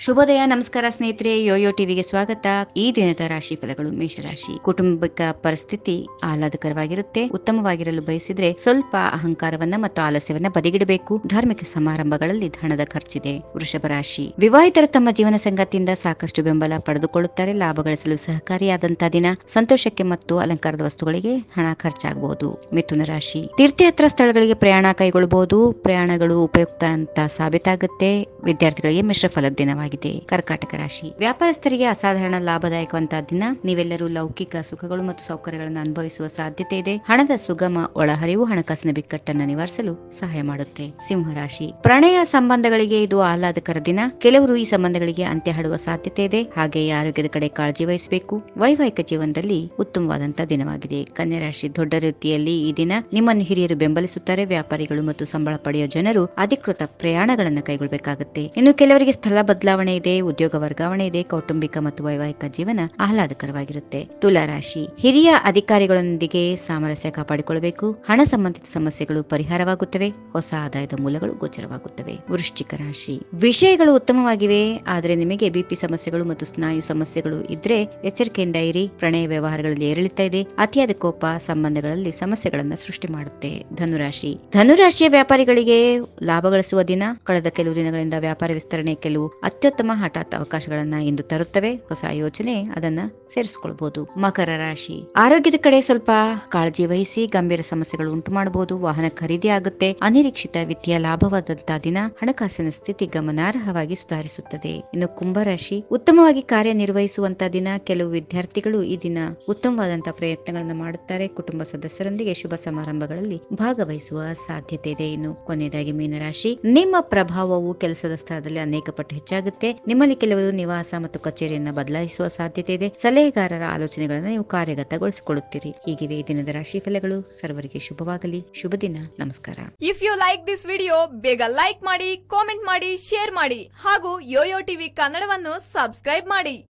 ಶುಭೋದಯ ನಮಸ್ಕಾರ ಸ್ನೇಹಿತರೆ ಯೋಯೋ ಟಿವಿಗೆ ಸ್ವಾಗತ ಈ ದಿನದ ರಾಶಿ ಫಲಗಳು ಮೇಷರಾಶಿ ಕುಟುಂಬಿಕ ಪರಿಸ್ಥಿತಿ ಆಹ್ಲಾದಕರವಾಗಿರುತ್ತೆ ಉತ್ತಮವಾಗಿರಲು ಬಯಸಿದ್ರೆ ಸ್ವಲ್ಪ ಅಹಂಕಾರವನ್ನ ಮತ್ತು ಆಲಸ್ಯವನ್ನ ಬದಿಗಿಡಬೇಕು ಧಾರ್ಮಿಕ ಸಮಾರಂಭಗಳಲ್ಲಿ ಹಣದ ಖರ್ಚಿದೆ ವೃಷಭ ರಾಶಿ ವಿವಾಹಿತರು ತಮ್ಮ ಜೀವನ ಸಂಗಾತಿಯಿಂದ ಸಾಕಷ್ಟು ಬೆಂಬಲ ಪಡೆದುಕೊಳ್ಳುತ್ತಾರೆ ಲಾಭ ಗಳಿಸಲು ಸಹಕಾರಿಯಾದಂತಹ ದಿನ ಸಂತೋಷಕ್ಕೆ ಮತ್ತು ಅಲಂಕಾರದ ವಸ್ತುಗಳಿಗೆ ಹಣ ಖರ್ಚಾಗಬಹುದು ಮಿಥುನ ರಾಶಿ ತೀರ್ಥಯಾತ್ರಾ ಸ್ಥಳಗಳಿಗೆ ಪ್ರಯಾಣ ಕೈಗೊಳ್ಳಬಹುದು ಪ್ರಯಾಣಗಳು ಉಪಯುಕ್ತ ಅಂತ ಸಾಬೀತಾಗುತ್ತೆ ವಿದ್ಯಾರ್ಥಿಗಳಿಗೆ ಮಿಶ್ರ ಫಲದ ದಿನವಾಗಿದೆ ಕರ್ಕಾಟಕ ರಾಶಿ ವ್ಯಾಪಾರಸ್ಥರಿಗೆ ಅಸಾಧಾರಣ ಲಾಭದಾಯಕವಂತಹ ದಿನ ನೀವೆಲ್ಲರೂ ಲೌಕಿಕ ಸುಖಗಳು ಮತ್ತು ಸೌಕರ್ಯಗಳನ್ನು ಅನುಭವಿಸುವ ಸಾಧ್ಯತೆ ಇದೆ ಹಣದ ಸುಗಮ ಒಳಹರಿವು ಹಣಕಾಸಿನ ಬಿಕ್ಕಟ್ಟನ್ನು ನಿವಾರಿಸಲು ಸಹಾಯ ಮಾಡುತ್ತೆ ಸಿಂಹ ರಾಶಿ ಪ್ರಣಯ ಸಂಬಂಧಗಳಿಗೆ ಇದು ಆಹ್ಲಾದಕರ ದಿನ ಕೆಲವರು ಈ ಸಂಬಂಧಗಳಿಗೆ ಅಂತ್ಯ ಹಾಡುವ ಸಾಧ್ಯತೆ ಇದೆ ಹಾಗೆಯೇ ಆರೋಗ್ಯದ ಕಡೆ ಕಾಳಜಿ ವಹಿಸಬೇಕು ವೈವಾಹಿಕ ಜೀವನದಲ್ಲಿ ಉತ್ತಮವಾದಂತಹ ದಿನವಾಗಿದೆ ಕನ್ಯಾ ರಾಶಿ ದೊಡ್ಡ ರೀತಿಯಲ್ಲಿ ಈ ದಿನ ನಿಮ್ಮನ್ನು ಹಿರಿಯರು ಬೆಂಬಲಿಸುತ್ತಾರೆ ವ್ಯಾಪಾರಿಗಳು ಮತ್ತು ಸಂಬಳ ಪಡೆಯುವ ಜನರು ಅಧಿಕೃತ ಪ್ರಯಾಣಗಳನ್ನು ಕೈಗೊಳ್ಳಬೇಕಾಗುತ್ತೆ ಇನ್ನು ಕೆಲವರಿಗೆ ಸ್ಥಳ ಬದಲಾವಣೆ ಇದೆ ಉದ್ಯೋಗ ವರ್ಗಾವಣೆ ಇದೆ ಕೌಟುಂಬಿಕ ಮತ್ತು ವೈವಾಹಿಕ ಜೀವನ ಆಹ್ಲಾದಕರವಾಗಿರುತ್ತೆ ತುಲಾ ರಾಶಿ ಹಿರಿಯ ಅಧಿಕಾರಿಗಳೊಂದಿಗೆ ಸಾಮರಸ್ಯ ಕಾಪಾಡಿಕೊಳ್ಳಬೇಕು ಹಣ ಸಂಬಂಧಿತ ಸಮಸ್ಯೆಗಳು ಪರಿಹಾರವಾಗುತ್ತವೆ ಹೊಸ ಆದಾಯದ ಮೂಲಗಳು ಗೋಚರವಾಗುತ್ತವೆ ವೃಶ್ಚಿಕ ರಾಶಿ ವಿಷಯಗಳು ಉತ್ತಮವಾಗಿವೆ ಆದರೆ ನಿಮಗೆ ಬಿಪಿ ಸಮಸ್ಯೆಗಳು ಮತ್ತು ಸ್ನಾಯು ಸಮಸ್ಯೆಗಳು ಇದ್ರೆ ಎಚ್ಚರಿಕೆಯಿಂದ ಇರಿ ಪ್ರಣಯ ವ್ಯವಹಾರಗಳಲ್ಲಿ ಏರಿಳಿತ ಇದೆ ಅತಿಯಾದ ಕೋಪ ಸಂಬಂಧಗಳಲ್ಲಿ ಸಮಸ್ಯೆಗಳನ್ನು ಸೃಷ್ಟಿ ಮಾಡುತ್ತೆ ಧನುರಾಶಿ ಧನುರಾಶಿಯ ವ್ಯಾಪಾರಿಗಳಿಗೆ ಲಾಭ ಗಳಿಸುವ ದಿನ ಕಳೆದ ಕೆಲವು ದಿನಗಳಿಂದ ವ್ಯಾಪಾರ ವಿಸ್ತರಣೆ ಕೆಲವು ಅತ್ಯುತ್ತಮ ಹಠಾತ್ ಅವಕಾಶಗಳನ್ನ ಇಂದು ತರುತ್ತವೆ ಹೊಸ ಯೋಚನೆ ಅದನ್ನ ಸೇರಿಸಿಕೊಳ್ಬಹುದು ಮಕರ ರಾಶಿ ಆರೋಗ್ಯದ ಕಡೆ ಸ್ವಲ್ಪ ಕಾಳಜಿ ವಹಿಸಿ ಗಂಭೀರ ಸಮಸ್ಯೆಗಳು ಉಂಟು ಮಾಡಬಹುದು ವಾಹನ ಖರೀದಿ ಆಗುತ್ತೆ ಅನಿರೀಕ್ಷಿತ ವಿತ್ತೀಯ ಲಾಭವಾದಂತಹ ದಿನ ಹಣಕಾಸಿನ ಸ್ಥಿತಿ ಗಮನಾರ್ಹವಾಗಿ ಸುಧಾರಿಸುತ್ತದೆ ಇನ್ನು ಕುಂಭರಾಶಿ ಉತ್ತಮವಾಗಿ ಕಾರ್ಯನಿರ್ವಹಿಸುವಂತಹ ದಿನ ಕೆಲವು ವಿದ್ಯಾರ್ಥಿಗಳು ಈ ದಿನ ಉತ್ತಮವಾದಂತಹ ಪ್ರಯತ್ನಗಳನ್ನು ಮಾಡುತ್ತಾರೆ ಕುಟುಂಬ ಸದಸ್ಯರೊಂದಿಗೆ ಶುಭ ಸಮಾರಂಭಗಳಲ್ಲಿ ಭಾಗವಹಿಸುವ ಸಾಧ್ಯತೆ ಇದೆ ಇನ್ನು ಕೊನೆಯದಾಗಿ ಮೀನರಾಶಿ ನಿಮ್ಮ ಪ್ರಭಾವವು ಕೆಲಸದ ಸ್ಥಳದಲ್ಲಿ ಅನೇಕ ಪಟ್ಟು ಹೆಚ್ಚಾಗುತ್ತೆ ನಿಮ್ಮಲ್ಲಿ ಕೆಲವರು ನಿವಾಸ ಮತ್ತು ಕಚೇರಿಯನ್ನ ಬದಲಾಯಿಸುವ ಸಾಧ್ಯತೆ ಇದೆ ಸಲಹೆಗಾರರ ಆಲೋಚನೆಗಳನ್ನು ನೀವು ಕಾರ್ಯಗತಗೊಳಿಸಿಕೊಳ್ಳುತ್ತೀರಿ ಹೀಗಿವೆ ಈ ದಿನದ ರಾಶಿ ಫಲಗಳು ಸರ್ವರಿಗೆ ಶುಭವಾಗಲಿ ಶುಭ ದಿನ ನಮಸ್ಕಾರ if you like this video ಬೇಗ ಲೈಕ್ ಮಾಡಿ ಕಾಮೆಂಟ್ ಮಾಡಿ ಶೇರ್ ಮಾಡಿ ಹಾಗೂ ಯೋಯೋ ಟಿವಿ ಕನ್ನಡವನ್ನು ಸಬ್ಸ್ಕ್ರೈಬ್ ಮಾಡಿ